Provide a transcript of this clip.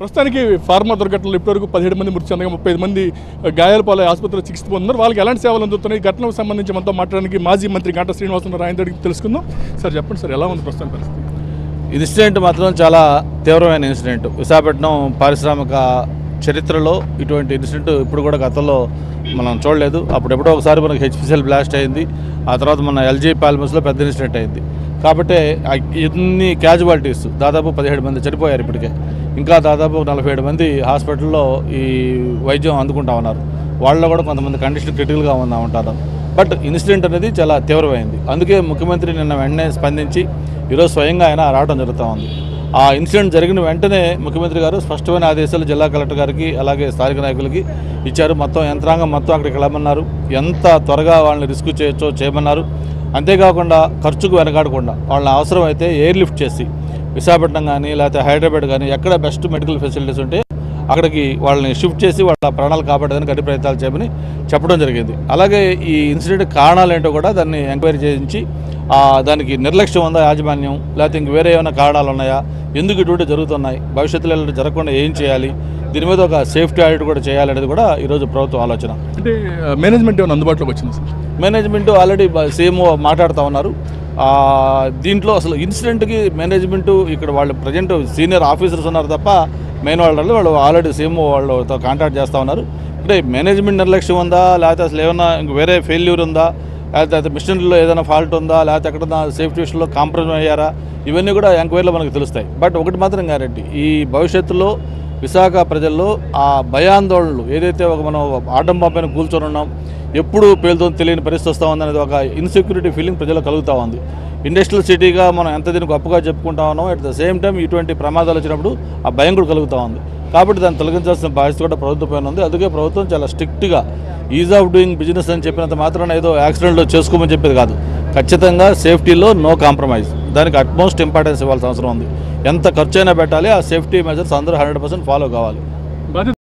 ప్రస్తుతానికి ఫార్మా దుర్ఘటనలో ఇప్పటివరకు పదిహేడు మంది మృతి చెందగా ముప్పై ఐదు మంది గాయాల పాలై ఆసుపత్రిలో చికిత్స పొందుతున్నారు వాళ్ళకి ఎలాంటి సేవలు అందుతున్నాయి ఈ ఘటనకు సంబంధించి మనతో మాట్లాడడానికి మాజీ మంత్రి గంటా శ్రీనివాసరావు ఆయన అడిగి తెలుసుకుందాం సార్ చెప్పండి సార్ ఎలా ఉంది ప్రస్తుతం పరిస్థితి ఈ ఇన్సిడెంట్ మాత్రం చాలా తీవ్రమైన ఇన్సిడెంట్ విశాఖపట్నం పారిశ్రామిక చరిత్రలో ఇటువంటి ఇన్సిడెంట్ ఇప్పుడు కూడా గతంలో మనం చూడలేదు అప్పుడు ఎప్పుడో ఒకసారి మనకి హెచ్పిసిఎల్ బ్లాస్ట్ అయింది ఆ తర్వాత మన ఎల్జీ పాలిమర్స్లో పెద్ద ఇన్సిడెంట్ అయింది కాబట్టి ఆ ఇన్ని క్యాజువాలిటీస్ దాదాపు పదిహేడు మంది చనిపోయారు ఇప్పటికే ఇంకా దాదాపు నలభై ఏడు మంది హాస్పిటల్లో ఈ వైద్యం అందుకుంటా ఉన్నారు వాళ్ళలో కూడా కొంతమంది కండిషన్ క్రిటికల్గా ఉందా ఉంటారు బట్ ఇన్సిడెంట్ అనేది చాలా తీవ్రమైంది అందుకే ముఖ్యమంత్రి నిన్న వెంటనే స్పందించి ఈరోజు స్వయంగా ఆయన రావడం జరుగుతూ ఉంది ఆ ఇన్సిడెంట్ జరిగిన వెంటనే ముఖ్యమంత్రి గారు స్పష్టమైన ఆదేశాలు జిల్లా కలెక్టర్ గారికి అలాగే స్థానిక నాయకులకి ఇచ్చారు మొత్తం యంత్రాంగం మొత్తం అక్కడికి వెళ్ళమన్నారు ఎంత త్వరగా వాళ్ళని రిస్క్ చేయొచ్చో చేయమన్నారు అంతేకాకుండా ఖర్చుకు వెనకాడకుండా వాళ్ళని అవసరమైతే ఎయిర్ లిఫ్ట్ చేసి విశాఖపట్నం కానీ లేకపోతే హైదరాబాద్ కానీ ఎక్కడ బెస్ట్ మెడికల్ ఫెసిలిటీస్ ఉంటే అక్కడికి వాళ్ళని షిఫ్ట్ చేసి వాళ్ళ ప్రాణాలు కాపాడేదానికి అన్ని ప్రయత్నాలు చేయమని చెప్పడం జరిగింది అలాగే ఈ ఇన్సిడెంట్ కారణాలు ఏంటో కూడా దాన్ని ఎంక్వైరీ చేయించి ఆ, దానికి నిర్లక్ష్యం ఉందా యాజమాన్యం లేకపోతే ఇంక వేరే ఏమైనా కారణాలు ఉన్నాయా ఎందుకు ఇటువంటి జరుగుతున్నాయి భవిష్యత్తులో ఇలాంటి జరగకుండా ఏం చేయాలి దీని మీద ఒక సేఫ్టీ ఆడిట్ కూడా చేయాలనేది కూడా ఈరోజు ప్రభుత్వం ఆలోచన అంటే మేనేజ్మెంట్ ఏమైనా అందుబాటులోకి వచ్చింది సార్ మేనేజ్మెంట్ ఆల్రెడీ సీఎంఓ మాట్లాడుతూ ఉన్నారు ఆ, దీంట్లో అసలు ఇన్సిడెంట్కి మేనేజ్మెంట్ ఇక్కడ వాళ్ళు ప్రజెంట్ సీనియర్ ఆఫీసర్స్ ఉన్నారు తప్ప మెయిన్ వాళ్ళు వాళ్ళు ఆల్రెడీ సీఎంఓ వాళ్ళతో కాంటాక్ట్ చేస్తూ ఉన్నారు అంటే మేనేజ్మెంట్ నిర్లక్ష్యం ఉందా లేకపోతే అసలు ఏమైనా ఇంక వేరే ఫెయిల్యూర్ ఉందా లేకపోతే మిషనరీలో ఏదైనా ఫాల్ట్ ఉందా లేకపోతే ఎక్కడన్నా సేఫ్టీ విషయంలో కాంప్రమైజ్ అయ్యారా ఇవన్నీ కూడా ఎంక్వైరీలో మనకు తెలుస్తాయి బట్ ఒకటి మాత్రం గ్యారెంటీ ఈ భవిష్యత్తులో విశాఖ ప్రజల్లో ఆ భయాందోళనలు ఏదైతే ఒక మనం ఆటం పంపైన కూర్చొని ఉన్నాం ఎప్పుడు పేలుతుందో తెలియని పరిస్థితి వస్తూ ఉంది అనేది ఒక ఇన్సెక్యూరిటీ ఫీలింగ్ ప్రజలకు కలుగుతూ ఉంది ఇండస్ట్రియల్ సిటీగా మనం ఎంత దీనికి గొప్పగా చెప్పుకుంటా ఉన్నాం అట్ ద సేమ్ టైం ఇటువంటి ప్రమాదాలు వచ్చినప్పుడు ఆ భయం కూడా కలుగుతూ ఉంది కాబట్టి దాన్ని తొలగించాల్సిన బాధ్యత కూడా ప్రభుత్వం పైన ఉంది అందుకే ప్రభుత్వం చాలా స్ట్రిక్ట్గా ఈజ్ ఆఫ్ డూయింగ్ బిజినెస్ అని చెప్పినంత మాత్రాన ఏదో యాక్సిడెంట్లో చేసుకోమని చెప్పేది కాదు ఖచ్చితంగా సేఫ్టీలో నో కాంప్రమైజ్ దానికి అట్మోస్ట్ ఇంపార్టెన్స్ ఇవ్వాల్సిన అవసరం ఉంది ఎంత ఖర్చు అయినా పెట్టాలి ఆ సేఫ్టీ మెజర్స్ అందరూ హండ్రెడ్ పర్సెంట్ ఫాలో కావాలి బాధ్యత